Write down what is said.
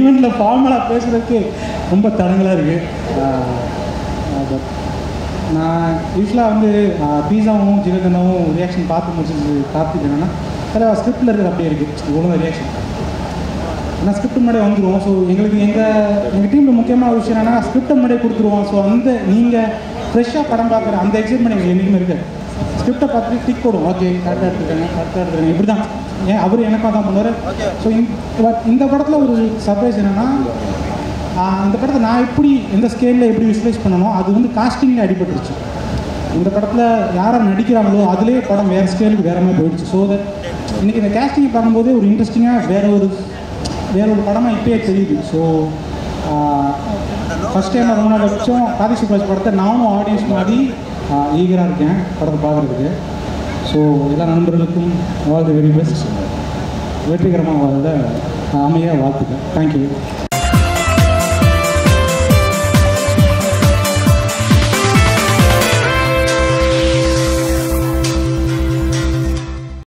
ஈவெண்ட்டில் ஃபார்மலாக பேசுகிறதுக்கு ரொம்ப தடங்களாக இருக்குது நான் யூஸ்வலாக வந்து பீஸாவும் ஜிகர்தண்டாவும் ரியாக்ஷன் பார்த்து முடிச்சது கார்த்திக் என்னன்னா சில ஸ்கிரிப்டில் இருக்கிற அப்படியே இருக்குது ஒழுங்காக ரியாக்ஷன் ஆனால் ஸ்கிரிப்ட் முன்னாடி வந்துடுவோம் ஸோ எங்களுக்கு எங்கள் எங்கள் டீமில் முக்கியமான ஒரு விஷயம் என்னன்னா ஸ்கிரிப்டை முன்னாடியே கொடுத்துருவோம் ஸோ அந்த நீங்கள் ஃப்ரெஷ்ஷாக படம் பார்க்குற அந்த எக்ஸைட்மெண்ட் எங்களுக்கு என்றைக்குமே இருக்காது ஸ்கிரிப்டை பார்த்துட்டு டிக் போடும் ஓகே கரெக்டாக எடுத்துருக்காங்க கரெக்டாக எடுத்துருக்காங்க இப்படி தான் ஏன் அவர் எனக்காக தான் பண்ணுவார் ஸோ இந்த படத்தில் ஒரு சர்ப்ரைஸ் என்னென்னா இந்த படத்தை நான் எப்படி எந்த ஸ்கேலில் எப்படி விசுவலைஸ் பண்ணணும் அது வந்து காஸ்டிங்கில் அடிபட்டுருச்சு இந்த படத்தில் யாரை நடிக்கிறாங்களோ அதுலேயே படம் வேறு ஸ்கேலுக்கு வேறு மாதிரி போயிடுச்சு ஸோ தட் இன்றைக்கி இந்த கேஸ்டிங் பார்க்கும்போது ஒரு இன்ட்ரெஸ்டிங்காக வேற ஒரு வேற ஒரு படமாக இப்பயே தெரியுது ஸோ ஃபஸ்ட் டைம் ரொம்ப நாள் வச்சோம் காதி சுப்ராஜ் படத்தை நானும் ஆடியன்ஸ் மாதிரி ஈகராக இருக்கேன் படத்தை பார்க்குறதுக்கு ஸோ எல்லா நண்பர்களுக்கும் ஆல் தி வெரி பெஸ்ட் வெற்றிகரமாக வாழ்ந்த அமையாக வாழ்த்துக்கிறேன் தேங்க்யூ